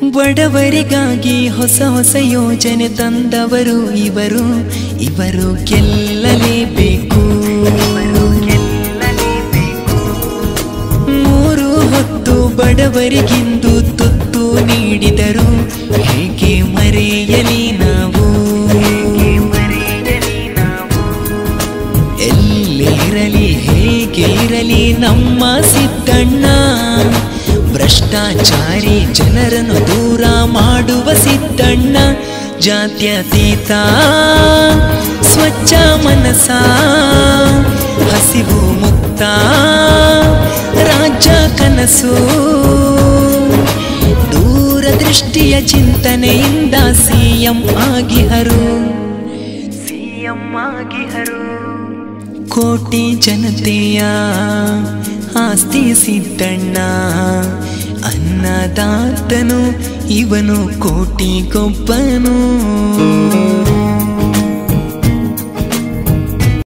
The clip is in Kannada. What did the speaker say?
ಬಡವರಿಗಾಗಿ ಹೊಸ ಹೊಸ ಯೋಜನೆ ತಂದವರು ಇವರು ಇವರು ಗೆಲ್ಲಲೇಬೇಕು ಮೂರು ಹೊತ್ತು ಬಡವರಿಗಿಂದು ತುತ್ತು ನೀಡಿದರು ಹೇಗೆ ಮರೆಯಲಿ ನಾವು ಎಲ್ಲಿರಲಿ ಹೇಗೆ ಇರಲಿ ನಮ್ಮ ಸಿದ್ದಣ್ಣ ಭ್ರಷ್ಟಾಚಾರಿ ಜನರನ್ನು ದೂರ ಮಾಡುವ ಸಿದ್ದಣ್ಣ ಜಾತ್ಯತೀತ ಸ್ವಚ್ಛ ಮನಸ ಹಸಿವು ಮುಕ್ತ ರಾಜ್ಯ ಕನಸು ದೂರದೃಷ್ಟಿಯ ಚಿಂತನೆಯಿಂದ ಸಿಎಂ ಆಗಿಹರು ಸಿಎಂ ಆಗಿಹರು ಕೋಟಿ ಜನತೆಯ ಆಸ್ತಿ ಸಿದ್ದಣ್ಣ ಅನ್ನದಾತನು ಇವನು ಕೋಟಿ ಗೊಬ್ಬನು